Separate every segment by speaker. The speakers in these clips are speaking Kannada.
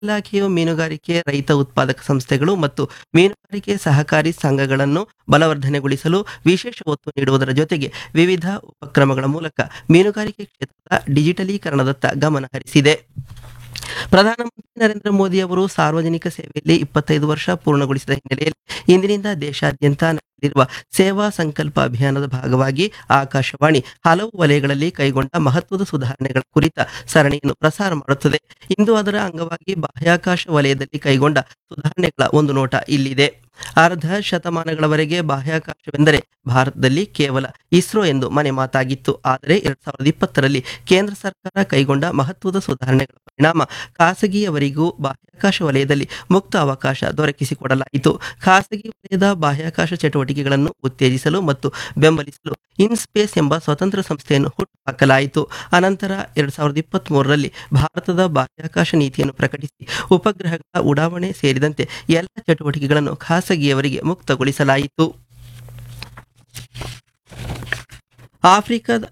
Speaker 1: ಇಲಾಖೆಯು ಮೀನುಗಾರಿಕೆ ರೈತ ಉತ್ಪಾದಕ ಸಂಸ್ಥೆಗಳು ಮತ್ತು ಮೀನುಗಾರಿಕೆ ಸಹಕಾರಿ ಸಂಘಗಳನ್ನು ಬಲವರ್ಧನೆಗೊಳಿಸಲು ವಿಶೇಷ ಒತ್ತು ನೀಡುವುದರ ಜೊತೆಗೆ ವಿವಿಧ ಉಪಕ್ರಮಗಳ ಮೂಲಕ ಮೀನುಗಾರಿಕೆ ಕ್ಷೇತ್ರದ ಡಿಜಿಟಲೀಕರಣದತ್ತ ಗಮನ ಹರಿಸಿದೆ ಪ್ರಧಾನಮಂತ್ರಿ ನರೇಂದ್ರ ಮೋದಿ ಅವರು ಸಾರ್ವಜನಿಕ ಸೇವೆಯಲ್ಲಿ ಇಪ್ಪತ್ತೈದು ವರ್ಷ ಪೂರ್ಣಗೊಳಿಸಿದ ಹಿನ್ನೆಲೆಯಲ್ಲಿ ಇಂದಿನಿಂದ ದೇಶಾದ್ಯಂತ ನಡೆಯಲಿರುವ ಸೇವಾ ಸಂಕಲ್ಪ ಅಭಿಯಾನದ ಭಾಗವಾಗಿ ಆಕಾಶವಾಣಿ ಹಲವು ವಲಯಗಳಲ್ಲಿ ಕೈಗೊಂಡ ಮಹತ್ವದ ಸುಧಾರಣೆಗಳ ಕುರಿತ ಸರಣಿಯನ್ನು ಪ್ರಸಾರ ಮಾಡುತ್ತದೆ ಇಂದು ಅದರ ಅಂಗವಾಗಿ ಬಾಹ್ಯಾಕಾಶ ವಲಯದಲ್ಲಿ ಕೈಗೊಂಡ ಸುಧಾರಣೆಗಳ ಒಂದು ನೋಟ ಇಲ್ಲಿದೆ ಅರ್ಧ ಶತಮಾನಗಳವರೆಗೆ ಬಾಹ್ಯಾಕಾಶವೆಂದರೆ ಭಾರತದಲ್ಲಿ ಕೇವಲ ಇಸ್ರೋ ಎಂದು ಮನೆ ಮಾತಾಗಿತ್ತು ಆದರೆ ಎರಡ್ ಸಾವಿರದ ಇಪ್ಪತ್ತರಲ್ಲಿ ಕೇಂದ್ರ ಸರ್ಕಾರ ಕೈಗೊಂಡ ಮಹತ್ವದ ಸುಧಾರಣೆಗಳ ಪರಿಣಾಮ ಖಾಸಗಿಯವರಿಗೂ ಬಾಹ್ಯಾಕಾಶ ವಲಯದಲ್ಲಿ ಮುಕ್ತ ಅವಕಾಶ ದೊರಕಿಸಿಕೊಡಲಾಯಿತು ಖಾಸಗಿ ವಲಯದ ಬಾಹ್ಯಾಕಾಶ ಚಟುವಟಿಕೆಗಳನ್ನು ಉತ್ತೇಜಿಸಲು ಮತ್ತು ಬೆಂಬಲಿಸಲು ಇನ್ಸ್ಪೇಸ್ ಎಂಬ ಸ್ವತಂತ್ರ ಸಂಸ್ಥೆಯನ್ನು ಹುಟ್ಟುಹಾಕಲಾಯಿತು ಅನಂತರ ಎರಡ್ ಸಾವಿರದ ಇಪ್ಪತ್ತ್ ಮೂರರಲ್ಲಿ ಭಾರತದ ಬಾಹ್ಯಾಕಾಶ ನೀತಿಯನ್ನು ಪ್ರಕಟಿಸಿ ಉಪಗ್ರಹಗಳ ಉಡಾವಣೆ ಸೇರಿದಂತೆ ಎಲ್ಲ ಚಟುವಟಿಕೆಗಳನ್ನು ಖಾಸಗಿಯವರಿಗೆ ಮುಕ್ತಗೊಳಿಸಲಾಯಿತು ಆಫ್ರಿಕಾದ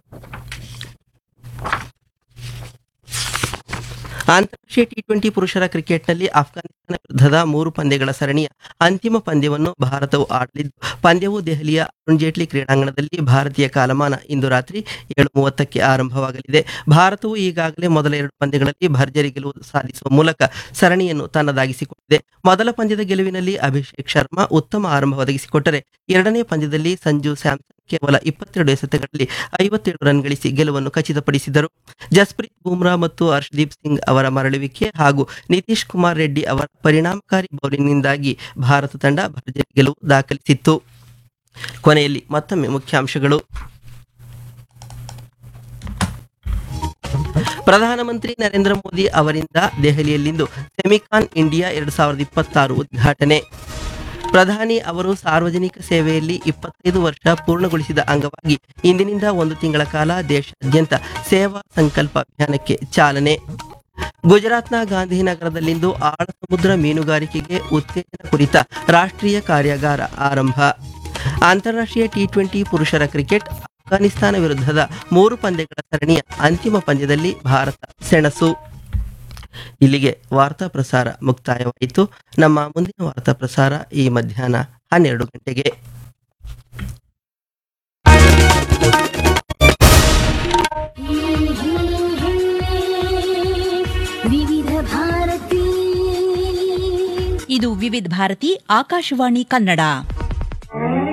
Speaker 1: ಅಂತಾರಾಷ್ಟ್ರೀಯ ಟಿ ಟ್ವೆಂಟಿ ಪುರುಷರ ಕ್ರಿಕೆಟ್ನಲ್ಲಿ ಅಫ್ಘಾನಿಸ್ತಾನ ವಿರುದ್ಧದ ಮೂರು ಪಂದ್ಯಗಳ ಸರಣಿಯ ಅಂತಿಮ ಪಂದ್ಯವನ್ನು ಭಾರತವು ಆಡಲಿದ್ದು ಪಂದ್ಯವು ದೆಹಲಿಯ ಅರುಣ್ ಜೇಟ್ಲಿ ಕ್ರೀಡಾಂಗಣದಲ್ಲಿ ಭಾರತೀಯ ಕಾಲಮಾನ ಇಂದು ರಾತ್ರಿ ಏಳು ಮೂವತ್ತಕ್ಕೆ ಆರಂಭವಾಗಲಿದೆ ಭಾರತವು ಈಗಾಗಲೇ ಮೊದಲ ಎರಡು ಪಂದ್ಯಗಳಲ್ಲಿ ಭರ್ಜರಿ ಗೆಲುವು ಸಾಧಿಸುವ ಮೂಲಕ ಸರಣಿಯನ್ನು ತನ್ನದಾಗಿಸಿಕೊಂಡಿದೆ ಮೊದಲ ಪಂದ್ಯದ ಗೆಲುವಿನಲ್ಲಿ ಅಭಿಷೇಕ್ ಶರ್ಮಾ ಉತ್ತಮ ಆರಂಭ ಒದಗಿಸಿಕೊಟ್ಟರೆ ಎರಡನೇ ಪಂದ್ಯದಲ್ಲಿ ಸಂಜು ಸ್ಯಾಮ್ಸನ್ ಕೇವಲ ಇಪ್ಪತ್ತೆರಡು ಎಸೆತಗಳಲ್ಲಿ ಐವತ್ತೇಳು ರನ್ ಗಳಿಸಿ ಗೆಲುವನ್ನು ಖಚಿತಪಡಿಸಿದರು ಜಸ್ಪ್ರೀತ್ ಬೂಮ್ರಾ ಮತ್ತು ಹರ್ಷದೀಪ್ ಸಿಂಗ್ ಅವರ ಮರಳುವಿಕೆ ಹಾಗೂ ನಿತೀಶ್ ಕುಮಾರ್ ರೆಡ್ಡಿ ಅವರ ಪರಿಣಾಮಕಾರಿ ಬೌಲಿಂಗ್ನಿಂದಾಗಿ ಭಾರತ ತಂಡ ಭರ್ಜರಿ ಗೆಲುವು ದಾಖಲಿಸಿತ್ತು ಕೊನೆಯಲ್ಲಿ ಮತ್ತೊಮ್ಮೆ ಮುಖ್ಯಾಂಶಗಳು ಪ್ರಧಾನಮಂತ್ರಿ ನರೇಂದ್ರ ಮೋದಿ ಅವರಿಂದ ದೆಹಲಿಯಲ್ಲಿಂದು ಸೆಮಿಕಾನ್ ಇಂಡಿಯಾ ಎರಡು ಸಾವಿರದ ಇಪ್ಪತ್ತಾರು ಉದ್ಘಾಟನೆ ಪ್ರಧಾನಿ ಅವರು ಸಾರ್ವಜನಿಕ ಸೇವೆಯಲ್ಲಿ ಇಪ್ಪತ್ತೈದು ವರ್ಷ ಪೂರ್ಣಗೊಳಿಸಿದ ಅಂಗವಾಗಿ ಇಂದಿನಿಂದ ಒಂದು ತಿಂಗಳ ಕಾಲ ದೇಶಾದ್ಯಂತ ಸೇವಾ ಸಂಕಲ್ಪ ಅಭಿಯಾನಕ್ಕೆ ಚಾಲನೆ ಗುಜರಾತ್ನ ಗಾಂಧಿನಗರದಲ್ಲಿಂದು ಆಳ ಸಮುದ್ರ ಮೀನುಗಾರಿಕೆಗೆ ಉತ್ತೇಜನ ಕುರಿತ ರಾಷ್ಟ್ರೀಯ ಕಾರ್ಯಾಗಾರ ಆರಂಭ ಅಂತಾರಾಷ್ಟ್ರೀಯ ಟಿ ಟ್ವೆಂಟಿ ಪುರುಷರ ಕ್ರಿಕೆಟ್ ಅಫ್ಘಾನಿಸ್ತಾನ ವಿರುದ್ಧದ ಮೂರು ಪಂದ್ಯಗಳ ಸರಣಿಯ ಅಂತಿಮ ಪಂದ್ಯದಲ್ಲಿ ಭಾರತ ಸೆಣಸು ಇಲ್ಲಿಗೆ ವಾರ್ತಾ ಪ್ರಸಾರ ಮುಕ್ತಾಯವಾಯಿತು ನಮ್ಮ ಮುಂದಿನ ವಾರ್ತಾ ಪ್ರಸಾರ ಈ ಮಧ್ಯಾಹ್ನ ಹನ್ನೆರಡು ಗಂಟೆಗೆ
Speaker 2: ವಿವಿಧ ಭಾರತಿ
Speaker 3: ಇದು ವಿವಿಧ ಭಾರತಿ ಆಕಾಶವಾಣಿ ಕನ್ನಡ